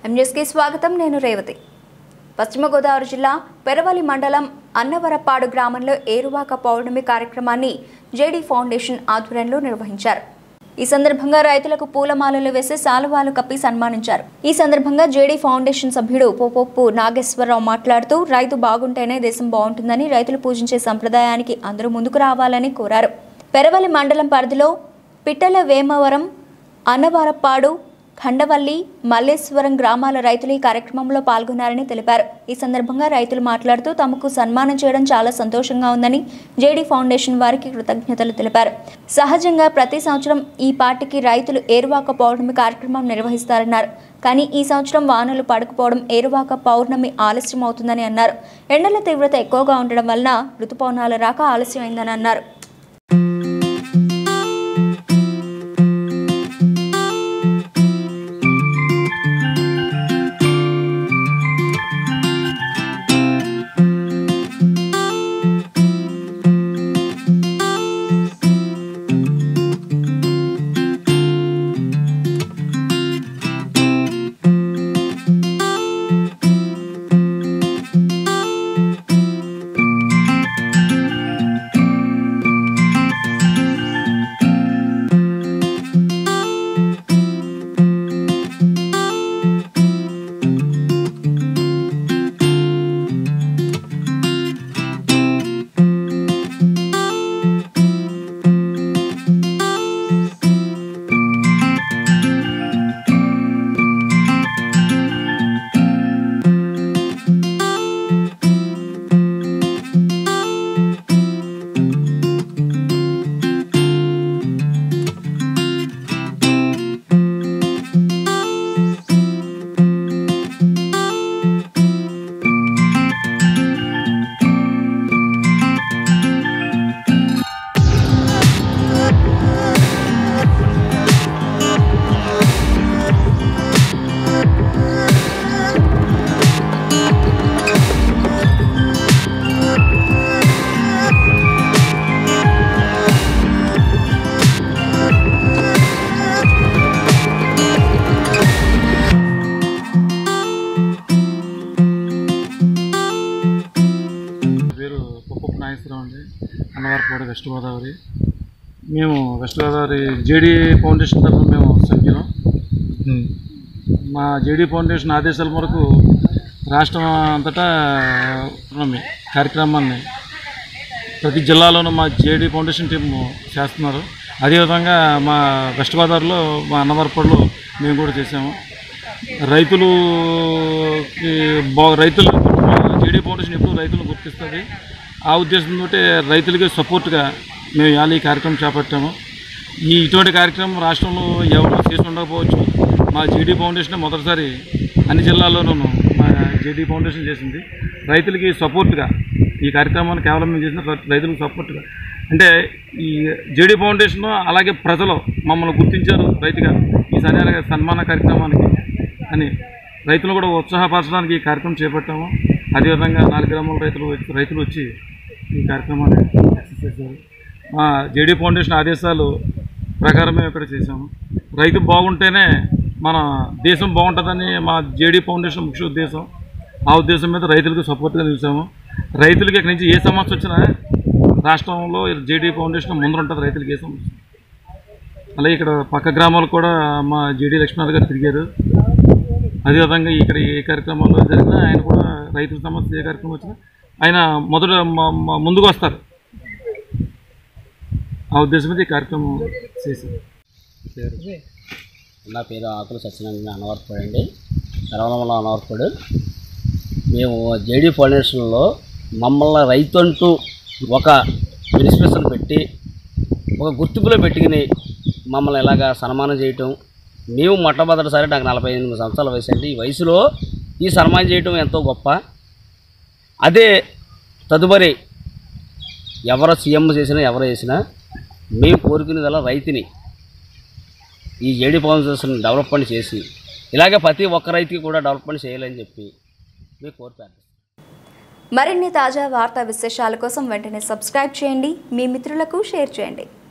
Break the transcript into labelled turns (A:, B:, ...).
A: ఎంన్యూస్కి స్వాగతం నేను రేవతి పశ్చిమ గోదావరి జిల్లా పెరవలి మండలం అన్నవరపాడు గ్రామంలో ఏరువాక పౌర్ణమి కార్యక్రమాన్ని జేడీ ఫౌండేషన్ ఆధ్వర్యంలో నిర్వహించారు ఈ సందర్భంగా రైతులకు పూలమాలలు వేసి శాలువాలు కప్పి సన్మానించారు ఈ సందర్భంగా జేడీ ఫౌండేషన్ సభ్యుడు పోపొప్పు నాగేశ్వరరావు మాట్లాడుతూ రైతు బాగుంటేనే దేశం బాగుంటుందని రైతులు పూజించే సంప్రదాయానికి అందరూ ముందుకు రావాలని కోరారు పెరవలి మండలం పరిధిలో పిట్టల వేమవరం అన్నవరపాడు ఖండవల్లి మల్లేశ్వరం గ్రామాల రైతులు ఈ కార్యక్రమంలో పాల్గొన్నారని తెలిపారు ఈ సందర్భంగా రైతులు మాట్లాడుతూ తమకు సన్మానం చేయడం చాలా సంతోషంగా ఉందని జేడీ ఫౌండేషన్ వారికి కృతజ్ఞతలు తెలిపారు సహజంగా ప్రతి సంవత్సరం ఈ పార్టీకి రైతులు ఏరువాక పౌర్ణమి కార్యక్రమం నిర్వహిస్తారన్నారు కానీ ఈ సంవత్సరం వానలు పడకపోవడం ఏరువాక పౌర్ణమి ఆలస్యం అవుతుందని అన్నారు ఎండల తీవ్రత ఎక్కువగా ఉండడం వలన ఋతుపవనాల రాక ఆలస్యమైందని అన్నారు
B: నా పేరు కుప్పపు నాగేశ్వరరావు అండి అన్నవరపాడు వెస్ట్ గోదావరి మేము వెస్ట్ గోదావరి జేడీ ఫౌండేషన్ తరఫున మేము సభ్యులం మా జేడీ ఫౌండేషన్ ఆదేశాల మేరకు రాష్ట్రం అంతటా ఉన్న కార్యక్రమాన్ని ప్రతి జిల్లాలోనూ మా జేడీ ఫౌండేషన్ టీం చేస్తున్నారు అదేవిధంగా మా వెస్ట్ గోదావరిలో మా అన్నవరపాడులో మేము కూడా చేసాము రైతులు బా రైతులు జేడీ ఫౌండేషన్ ఎప్పుడు రైతులను గుర్తిస్తుంది ఆ ఉద్దేశంతో రైతులకి సపోర్ట్గా మేము ఇవాళ ఈ కార్యక్రమం చేపట్టాము ఈ ఇటువంటి కార్యక్రమం రాష్ట్రంలో ఎవరు చేసి ఉండకపోవచ్చు మా జేడీ ఫౌండేషన్ మొదటిసారి అన్ని జిల్లాల్లోనూ మా జేడీ ఫౌండేషన్ చేసింది రైతులకి సపోర్ట్గా ఈ కార్యక్రమాన్ని కేవలం మేము చేసిన రై- రైతులకు సపోర్ట్గా అంటే ఈ జేడీ ఫౌండేషన్ అలాగే ప్రజలు మమ్మల్ని గుర్తించారు రైతుగా ఈ సరైన సన్మాన కార్యక్రమానికి అని రైతులు కూడా ఉత్సాహపరచడానికి ఈ కార్యక్రమం చేపట్టాము అదేవిధంగా నాలుగు గ్రామాల రైతులు వచ్చి- రైతులు వచ్చి ఈ కార్యక్రమాన్ని సక్సెస్ చేశారు మా జేడీ ఫౌండేషన్ ఆదేశాలు ప్రకారం మేము ఇక్కడ చేసాము రైతు బాగుంటేనే మన దేశం బాగుంటుందని మా జేడీ ఫౌండేషన్ ముఖ్య ఉద్దేశం ఆ ఉద్దేశం మీద రైతులకు సపోర్ట్గా నిలిచాము రైతులకి ఇక్కడి నుంచి ఏ సమస్య వచ్చినా రాష్ట్రంలో జేడీ ఫౌండేషన్ ముందర ఉంటుంది రైతులకి ఏ సమస్య అలాగే ఇక్కడ పక్క గ్రామాలు కూడా మా జేడీ లక్ష్మణ్ గారు తిరిగారు అదేవిధంగా ఇక్కడ ఏ కార్యక్రమాలు జరిగినా ఆయన కూడా రైతుల సమస్య ఏ కార్యక్రమం వచ్చినా ఆయన మొదట మ- మ- ముందుకు వస్తారు ఆ ఉద్దేశం మీద ఈ కార్యక్రమం చేశారు
C: నా పేరు ఆకుల సత్యనారాయణ అనవర్పడు అండి సరవణంలో అనవర్పడు మేము జేడీ ఫౌండేషన్లో మమ్మల్ని రైతు అంటూ ఒక ఇన్స్పిరేషన్ పెట్టి ఒక గుర్తింపులో పెట్టుకుని మమ్మల్ని ఇలాగా సన్మానం చేయటం మేము మొట్టమొదటిసారి నాకు నలభై ఎనిమిది సంవత్సరాల వయసు అండి ఈ వయసులో ఈ సన్మానం చేయటం ఎంతో గొప్ప అదే తదుపరి ఎవరు సీఎం చేసినా ఎవరు చేసినా మేము కోరుకునేదల్లా రైతుని ఈ జేడీ ఫౌండేషన్ డెవలప్మెంట్ చేసి ఇలాగే ప్రతి ఒక్క రైతుకి కూడా డెవలప్మెంట్ చేయాలని చెప్పి మేము కోరుతాను
A: మరిన్ని తాజా వార్తా విశేషాల కోసం వెంటనే సబ్స్క్రైబ్ చేయండి మీ మిత్రులకు షేర్ చేయండి